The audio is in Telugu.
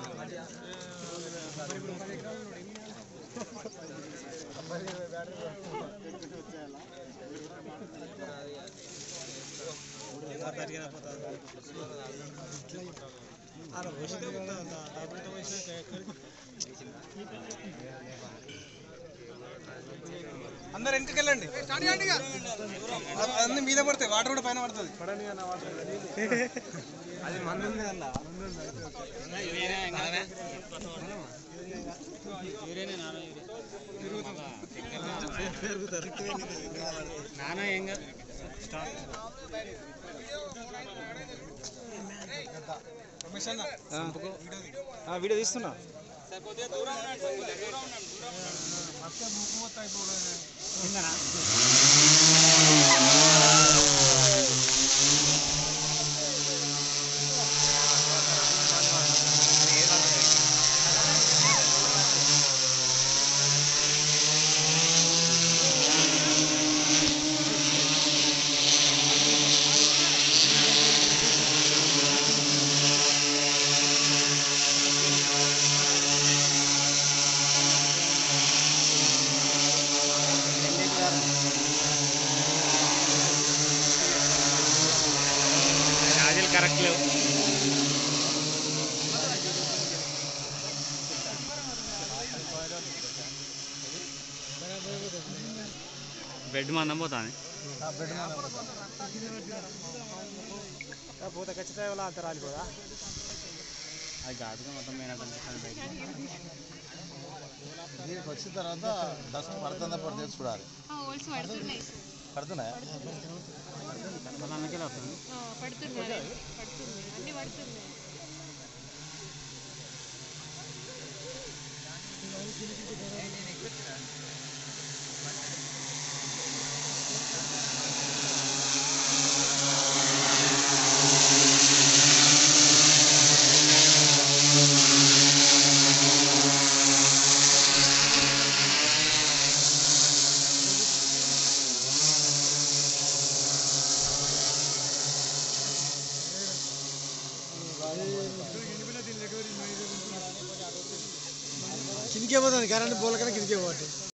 అందరు వెనకకి వెళ్ళండి అన్ని మీద పడతాయి వాటర్ కూడా పైన పడుతుంది అది మంది ఉంది అన్న నానా ఏం కాదు రమేష్ అన్న వీడియో తీస్తున్నా రాజులు కరెక్ట్ లేవు బెడ్ మందం పోతాను పోతే ఖచ్చితంగా వాళ్ళ అంత రాలిపోదా అది కాదుగా మొత్తం మీద కనిపిస్తాను బయట దీనికి వచ్చిన తర్వాత దర్శనం పడుతుందా పడుతుంది చూడాలి హోల్స్ పడుతున్నాయి పడుతున్నాయా మళ్ళీ అందుకే వస్తుంది ఆ, పడుతున్నాయి పడుతున్నాయి అన్ని పడుతున్నాయి కిందికే పోతుంది కరెంట్ పోలకనే కిందికే పోతుంది